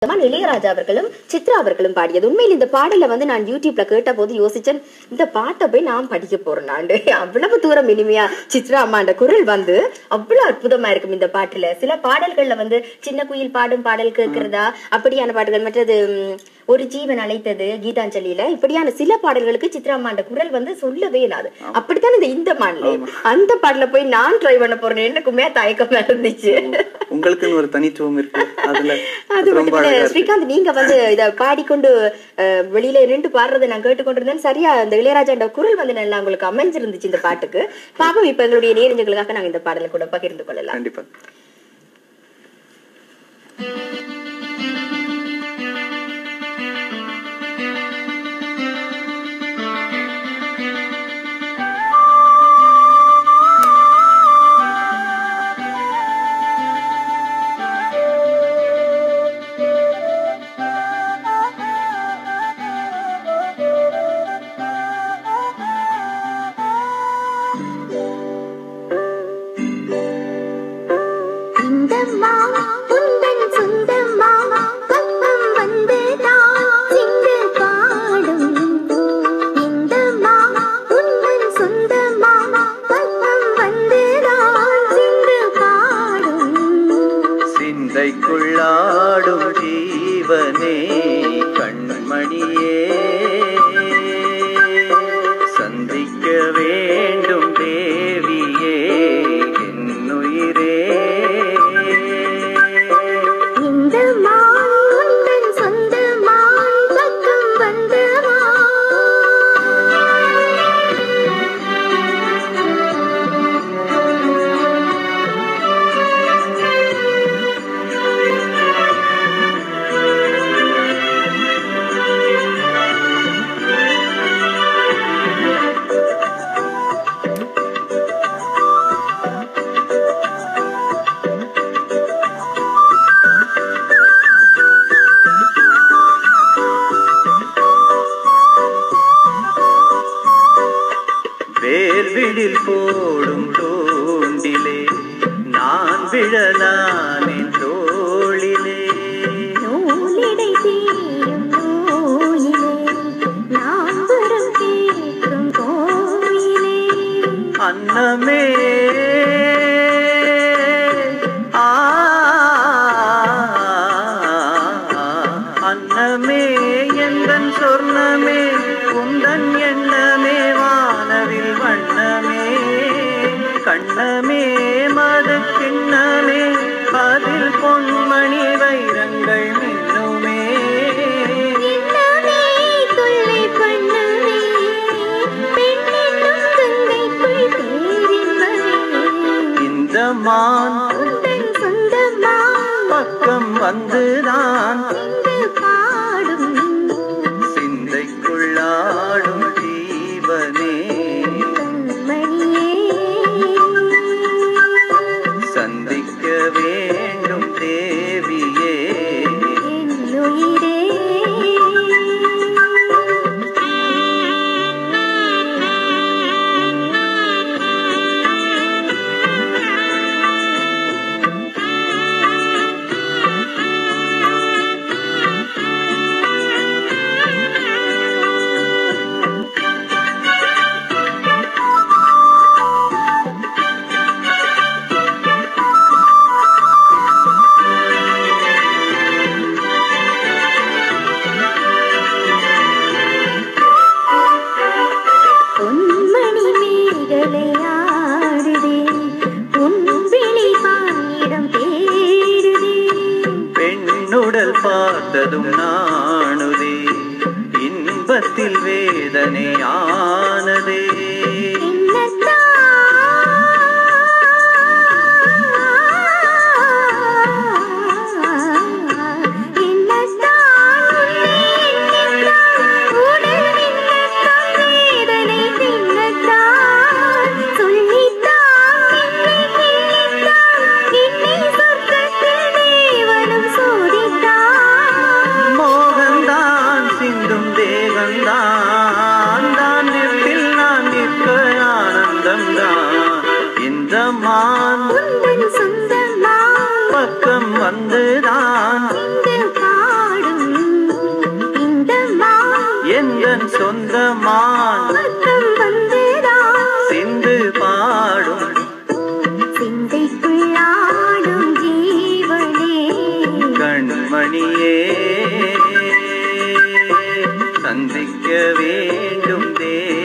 அம்மா இளையராஜா அவர்களும் சித்ரா அவர்களும் பாடியது உண்மையில் இந்த பாடலை வந்து நான் யூடியூப்ல கேட்ட போது யோசிச்சேன் இந்த பாட்டை போய் நான் படிக்க போறேன் நான் அவ்வளவு தூரம் இனிமையா சித்ரா அம்மா அந்த குரல் வந்து அவ்வளவு அற்புதமா இருக்கும் இந்த பாட்டுல சில பாடல்கள்ல வந்து சின்ன குயில் பாடும் பாடல் கேட்கிறதா அப்படியான பாடல்கள் மற்றது ம், ஒரு ஜீவன் அழைத்தது கீதாஞ்சலியில இப்படியான சில பாடல்களுக்கு சித்ரா அம்மா அந்த குரல் வந்து சொல்லவே இல்லாது அப்படித்தான் இந்த இந்த மாடல அந்த பாடல போய் நான் ட்ரை பண்ண போறேன் எனக்குமே தயக்கமா இருந்துச்சு உங்களுக்குன்னு ஒரு தனித்துவம் இருக்கு அதுல அது ரொம்ப மட்டும் இல்ல, அழகா இருக்கு ஸ்ரீகாந்த் நீங்க வந்து இத பாடிக்கொண்டு அஹ், வெளியில நின்று பாடுறதை நான் கேட்டுக்கொண்டிருந்தேன் சரியா இந்த இளையராஜாண்ட குரல் வந்து நல்லா உங்களுக்கு அமைஞ்சிருந்துச்சு இந்த பாட்டுக்கு பாப்போம் இப்ப எங்களுடைய நேரஞ்சங்களுக்காக நாங்க இந்த பாடலை கூட பகிர்ந்து கொள்ளலாம் கண்டிப்பா இந்தம்மா உந்தன் சொந்தம்மா பக்கம் வந்து நான் சிந்து பாடும் இந்தம்மா உந்தன் சொந்தம்மா பக்கம் வந்து நான் சிந்து பாடும் சிந்தைக்குள்ளாடும் ஜீவனே கண்மணியே சந்திக்க வேண்டும் தேவியே என்னுயிரே இந்தம்மா உந்தன் சொந்தம்மா பக்கம் வந்து வா வேர்விடில் போடும் தோண்டிலே நான் விழலானே தோளிலே நூலிடை தீரும் நோயிலே நான் வரம் கேட்கும் கோயிலே அன்னமே ஆ, அன்னமே எந்தன் சொர்ணமே உந்தன் எண்ணமே வானவில் வண்ணமே கண்ணமே மது கிண்ணமே அதில் பொன்மணி வைரங்கள் மின்னுமே என்னமே கொள்ளை பண்ணவே பெண்ணென்னும் கங்கைக்குள் பேரின்பமே இந்த மான் உந்தன் சொந்தமா பக்கம் வந்துதான் என்று பாடும் சிந்தைக்குள்ளாடும் ஜீவனே கண்மணியே சந்திக்க வேண்டும் தேவியே என்னுயிரே பொன்மணி மேகலையாடுதே உன் விழி பாயிடம் தேடுதே பெண்ணுடல் பார்த்ததும் நாணுதே இன்பத்தில் வேதனை ஆனதே மோகந்தான் சிந்தும் தேகந்தான் தான் நெப்பில் நான் உந்தன் சொந்தமான் பக்கம் வந்துதான் சிந்து பாடும் சிந்தைக்குள்ளாடும் ஜீவனே கண்மணியே சந்திக்க வேண்டும் தேவனே